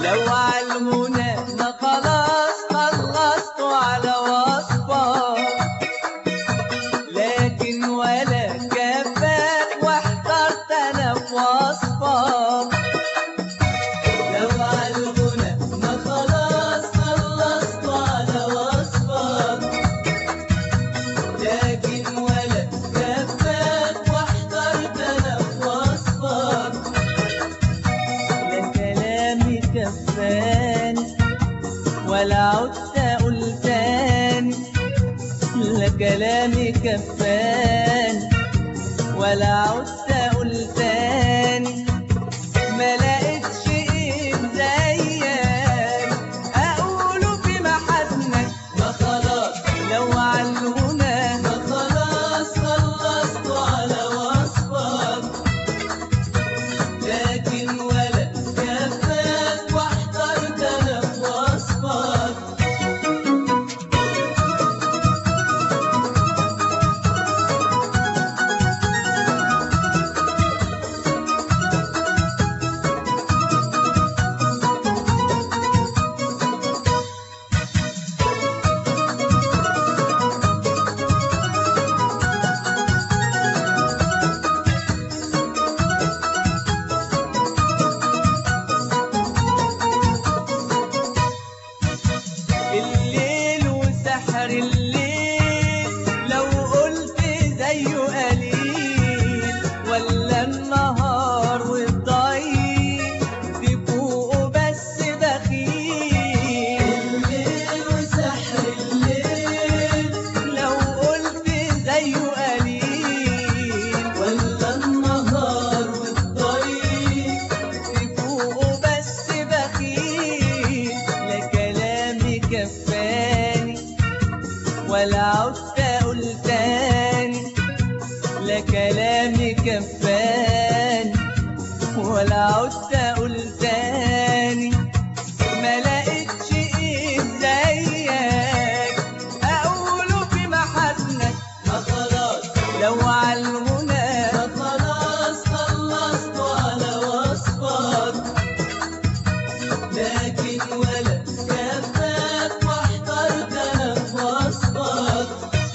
لو علمونا ما خلاص خلصت على وصفة لكن ولا كفاك واحترت انا في وصفة لو علمونا ما خلاص خلصت على وصفة لكن ولا كفاك واحترت انا في وصفك لا كلامي كفاني ولا عدت اقول تاني لا كلامي كفاني ولا عدت اقول تاني ما لقيتش ايه زيك اقوله في محنك ما خلاص لو علونا ما خلاص خلصت على وصفك لكن ولا كفاك واحترت انا في وصفك الليل وسحر الليل لو قلت زيه قليل ولا النهار والضيق تفوقه بس بخيل الليل وسحر الليل لو قلت زيه قليل ولا النهار والضيق تفوقه بس بخيل لا كلامي كفاني ولا عدت اقول تاني لا كلامي كفاني ولا عدت اقول تاني ما لقيتش ايه زيك اقوله في محنك ما خلاص لو علمونا ما خلاص خلصت على وصفك لكن ولا كفاك واحترت انا في وصفك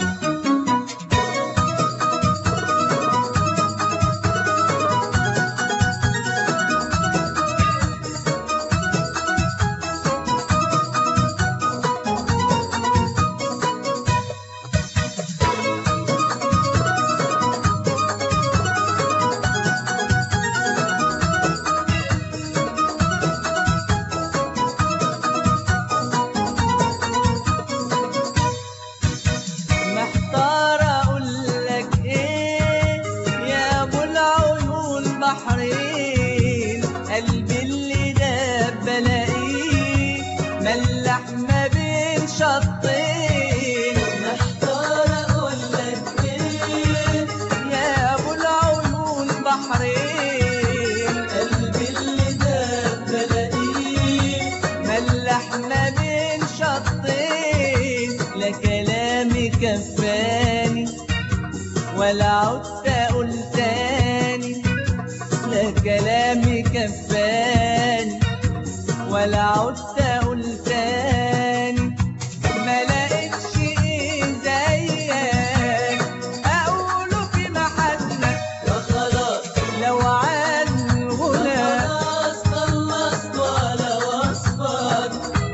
محتار اقول لك ايه يا ابو العيون بحرين قلبي اللي ده بلاقيه ملح ما بين شطين محتار اقول لك ايه يا ابو العيون بحرين قلبي اللي ده بلاقيه ملح ما بين شطين لا كلامي كفاني ولا عدت اقول تاني لا كلامي كفاني ولا عدت اقول تاني ما لقيتش ايه زيك اقوله في محنك وخلاص لو عن الغنى خلاص خلصت على وصفك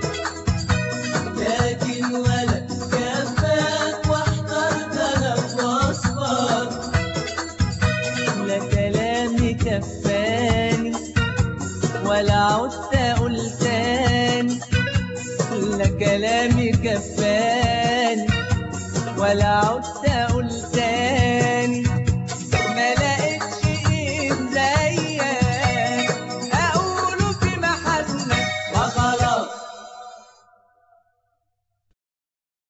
لكن ولا كفاك واحترت انا في وصفك لا كلامي كفاني ولا عدت اقول تاني لا كلامي كفاني ولا عدت اقول تاني